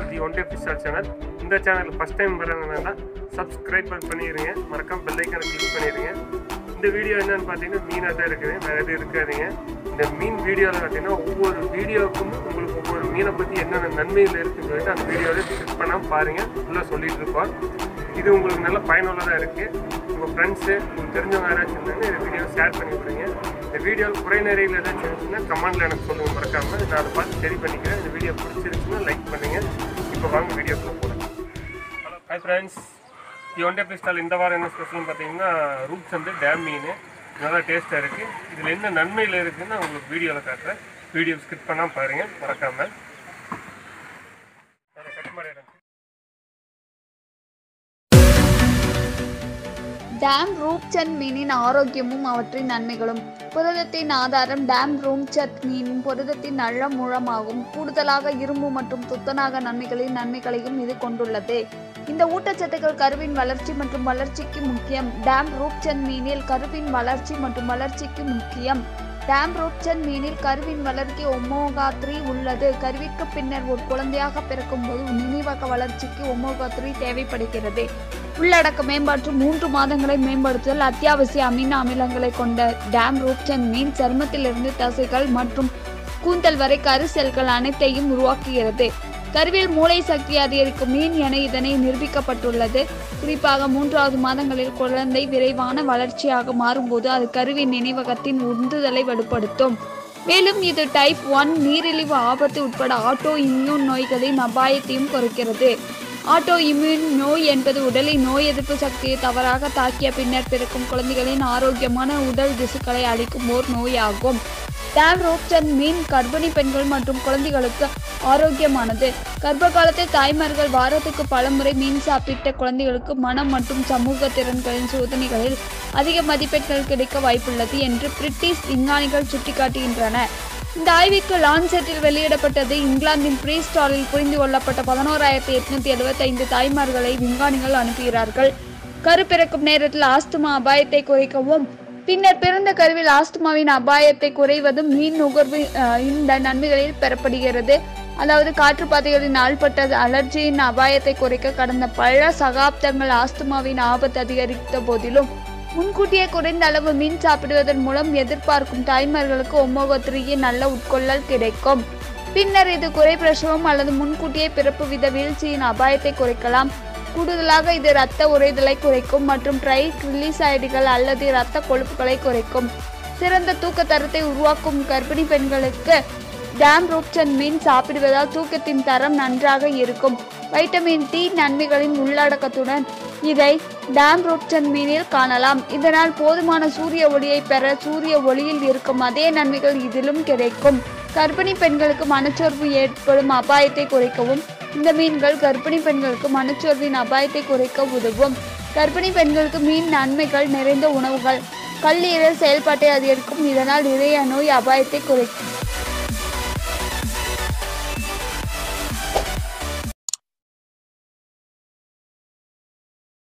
channel the one day ஃபிஷால் channel இந்த channel first time வரணும்னா சப்ஸ்கிரைப் பண்ணிடுங்க மறக்காம பெல் ஐக்கானை கிளிக் பண்ணிடுங்க இந்த வீடியோ என்னன்னு பார்த்தீங்கன்னா மீனாக தான் இருக்குது வேறு எதுவும் இருக்காதுங்க இந்த மீன் வீடியோவில் பார்த்தீங்கன்னா ஒவ்வொரு வீடியோவுக்கும் உங்களுக்கு ஒவ்வொரு மீனை பற்றி என்னென்ன நன்மைகள் இருக்குன்னு சொல்லிட்டு அந்த வீடியோவில் ஸ்கிப் பண்ணாமல் பாருங்கள் ஃபுல்லாக சொல்லிட்டு இருக்கோம் இது உங்களுக்கு நல்ல பயனுள்ளதாக இருக்குது உங்கள் ஃப்ரெண்ட்ஸு உங்களுக்கு தெரிஞ்சவங்க யாராச்சும் இருந்தாங்க இந்த வீடியோ ஷேர் பண்ணி விடுங்க இந்த வீடியோவில் குறை நிறையில் ஏதாச்சும் இருந்துச்சுன்னா கமெண்ட்டில் எனக்கு சொல்லுங்கள் மறக்காமல் நான் அதை பார்த்து சரி பண்ணிக்கிறேன் இந்த வீடியோ பிடிச்சிருச்சுன்னா லைக் பண்ணுங்கள் இப்போ வாங்க வீடியோக்குள்ள போகிறேன் ஹலோ ஹாய் ஃப்ரெண்ட்ஸ் இது ஒன் டே பிஸ்டால் இந்த வாரம் என்ன ஸ்பெஷல்னு பார்த்தீங்கன்னா ரூட்ஸ் வந்து டேம் மீன் நல்லா டேஸ்ட்டாக இருக்குது இதில் என்ன நன்மையில் இருக்குன்னு நான் உங்களுக்கு வீடியோவில் காட்டுறேன் வீடியோ ஸ்கிப் பண்ணாமல் பாருங்கள் மறக்காமல் கட் பண்ணிடுறேன் டேம் ரூப்சந்த் மீனின் ஆரோக்கியமும் அவற்றின் நன்மைகளும் புரதத்தின் ஆதாரம் டேம் ரூம்சத் மீனின் புரதத்தின் நல்ல மூலமாகும் கூடுதலாக இரும்பு மற்றும் துத்தநாக நன்மைகளின் நன்மைகளையும் இது கொண்டுள்ளது இந்த ஊட்டச்சத்துக்கள் கருவின் வளர்ச்சி மற்றும் வளர்ச்சிக்கு முக்கியம் டேம் ரூப்சந்த் மீனில் கருவின் வளர்ச்சி மற்றும் வளர்ச்சிக்கு முக்கியம் டேம் ரூப்சந்த் மீனில் கருவின் வளர்ச்சி ஒமோகா த்ரீ உள்ளது கருவிற்கு பின்னர் ஒரு குழந்தையாக பிறக்கும் போது நினைவக வளர்ச்சிக்கு ஒமோகா த்ரீ தேவைப்படுகிறது உள்ளடக்க மேம்பாட்டு மூன்று மாதங்களை மேம்படுத்துதல் அத்தியாவசிய அமினோ அமிலங்களை கொண்ட டேம் ரூப்சந்த் மீன் சருமத்திலிருந்து தசைகள் மற்றும் கூந்தல் வரை கரு செல்கள் அனைத்தையும் உருவாக்குகிறது கருவில் மூளை சக்தி அதிகரிக்கும் மீன் என இதனை நிரூபிக்கப்பட்டுள்ளது குறிப்பாக மூன்றாவது மாதங்களில் குழந்தை விரைவான வளர்ச்சியாக மாறும்போது அது கருவின் நினைவகத்தின் உந்துதலை வலுப்படுத்தும் மேலும் இது டைப் ஒன் நீரிழிவு ஆபத்து உட்பட ஆட்டோ இம்யூன் நோய்களின் அபாயத்தையும் குறைக்கிறது ஆட்டோ இம்யூன் நோய் என்பது உடலின் நோய் எதிர்ப்பு சக்தியை தவறாக தாக்கிய பின்னர் பிறக்கும் குழந்தைகளின் ஆரோக்கியமான உடல் திசுக்களை அளிக்கும் ஓர் நோயாகும் டேம் ரோப்சன் மீன் கர்ப்பிணி பெண்கள் மற்றும் குழந்தைகளுக்கு ஆரோக்கியமானது கர்ப்ப காலத்தில் தாய்மார்கள் வாரத்துக்கு பலமுறை மீன் சாப்பிட்ட குழந்தைகளுக்கு மனம் மற்றும் சமூக திறன்களின் சோதனைகளில் அதிக மதிப்பெண்கள் கிடைக்க வாய்ப்புள்ளது என்று பிரிட்டிஷ் விஞ்ஞானிகள் சுட்டிக்காட்டுகின்றனர் இந்த ஆய்வுக்கு லான்செட்டில் வெளியிடப்பட்டது இங்கிலாந்தின் பிரீஸ்டாலில் புரிந்து கொள்ளப்பட்ட பதினோராயிரத்தி எட்நூத்தி எழுபத்தைந்து தாய்மார்களை விஞ்ஞானிகள் அனுப்புகிறார்கள் கரு பிறக்கும் நேரத்தில் ஆஸ்துமா அபாயத்தை குறைக்கவும் பின்னர் பிறந்த கருவில் ஆஸ்துமாவின் அபாயத்தை குறைவதும் மீன் நுகர்வு அஹ், இந்த நன்மைகளில் பெறப்படுகிறது அதாவது காற்றுப்பாதைகளின் ஆள்பட்ட அலர்ஜியின் அபாயத்தை குறைக்க கடந்த பல சகாப்தங்கள் ஆஸ்துமாவின் ஆபத்து அதிகரித்த போதிலும் முன்கூட்டியே குறைந்த அளவு மீன் சாப்பிடுவதன் மூலம் எதிர்பார்க்கும் தாய்மார்களுக்கு ஒமோகா த்ரீயின் நல்ல உட்கொள்ளல் கிடைக்கும் பின்னர் இது குறை பிரசவம் அல்லது முன்கூட்டியே பிறப்பு வித வீழ்ச்சியின் அபாயத்தை குறைக்கலாம் கூடுதலாக இது இரத்த உறைதலை குறைக்கும் மற்றும் ட்ரைக்ளிசரைடுகள் அல்லது இரத்த கொழுப்புகளை குறைக்கும் சிறந்த தூக்க தரத்தை உருவாக்கும் கர்ப்பிணி பெண்களுக்கு டேம் ரூப்சன் மீன் சாப்பிடுவதால் தூக்கத்தின் தரம் நன்றாக இருக்கும் வைட்டமின் டி நன்மைகளின் உள்ளடக்கத்துடன் இதை டேம் ரூப்சன் மீனில் காணலாம் இதனால் போதுமான சூரிய ஒளியை பெற சூரிய ஒளியில் இருக்கும் அதே நன்மைகள் இதிலும் கிடைக்கும் கர்ப்பிணி பெண்களுக்கு மனச்சோர்வு ஏற்படும் அபாயத்தை குறைக்கவும் இந்த மீன்கள் கர்ப்பிணி பெண்களுக்கு மனச்சோர்வின் அபாயத்தை குறைக்க உதவும் கர்ப்பிணி பெண்களுக்கு மீன் நன்மைகள் நிறைந்த உணவுகள் கல்லீரல் செயல்பாட்டை அதிகரிக்கும் இதனால் இதய நோய் அபாயத்தை குறைக்கும்